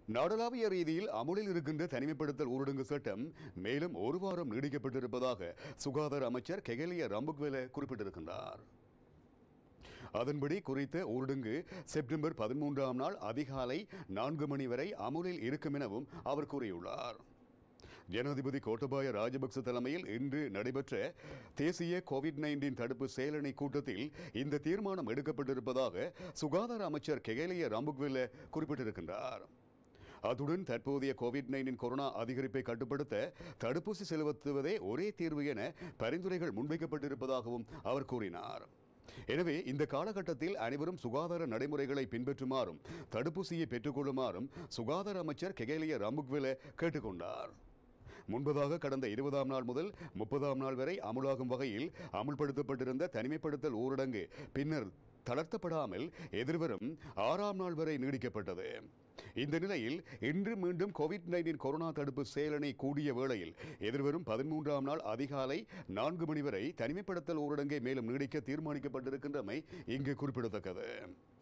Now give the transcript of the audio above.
நாடளாவிய ரீதியில் அமுலில் இருக்கின்ற தனிமைப்படுத்தல் ஊரடங்கு சட்டம் மேலும் ஒரு வாரம் நீடிக்கப்பட்டிருப்பதாக சுகாதார அமைச்சர் கெகலிய ரம்புக்வெல குறிப்பிட்டிருக்கின்றார் அதன்படி குறித்த ஊரடங்கு செப்டம்பர் பதிமூன்றாம் நாள் அதிகாலை நான்கு மணி வரை அமுலில் இருக்கும் எனவும் அவர் கூறியுள்ளார் ஜனாதிபதி கோட்டபாய ராஜபக்ச தலைமையில் இன்று நடைபெற்ற தேசிய கோவிட் நைன்டீன் தடுப்பு செயலணி கூட்டத்தில் இந்த தீர்மானம் எடுக்கப்பட்டிருப்பதாக சுகாதார அமைச்சர் கெகலிய ரம்புக்வெல்ல குறிப்பிட்டிருக்கின்றார் அத்துடன் தற்போதைய கோவிட் நைன்டீன் கொரோனா அதிகரிப்பை கட்டுப்படுத்த தடுப்பூசி செலுத்துவதே ஒரே தீர்வு என பரிந்துரைகள் முன்வைக்கப்பட்டிருப்பதாகவும் அவர் கூறினார் எனவே இந்த காலகட்டத்தில் அனைவரும் சுகாதார நடைமுறைகளை பின்பற்றுமாறும் தடுப்பூசியை பெற்றுக்கொள்ளுமாறும் சுகாதார அமைச்சர் கெகலிய ரம்புக்வெல கேட்டுக்கொண்டார் முன்பதாக கடந்த இருபதாம் நாள் முதல் முப்பதாம் நாள் வரை அமுலாகும் வகையில் அமுல்படுத்தப்பட்டிருந்த தனிமைப்படுத்தல் ஊரடங்கு பின்னர் தளர்த்தப்படாமல் எதிர்வரும் ஆறாம் நாள் வரை நீடிக்கப்பட்டது இந்த நிலையில் இன்று மீண்டும் கோவிட் நைன்டீன் கொரோனா தடுப்பு செயலணை கூடிய வேளையில் எதிர்வரும் பதிமூன்றாம் நாள் அதிகாலை நான்கு மணி வரை தனிமைப்படுத்தல் ஊரடங்கை மேலும் நீடிக்க தீர்மானிக்கப்பட்டிருக்கின்றமை இங்கு குறிப்பிடத்தக்கது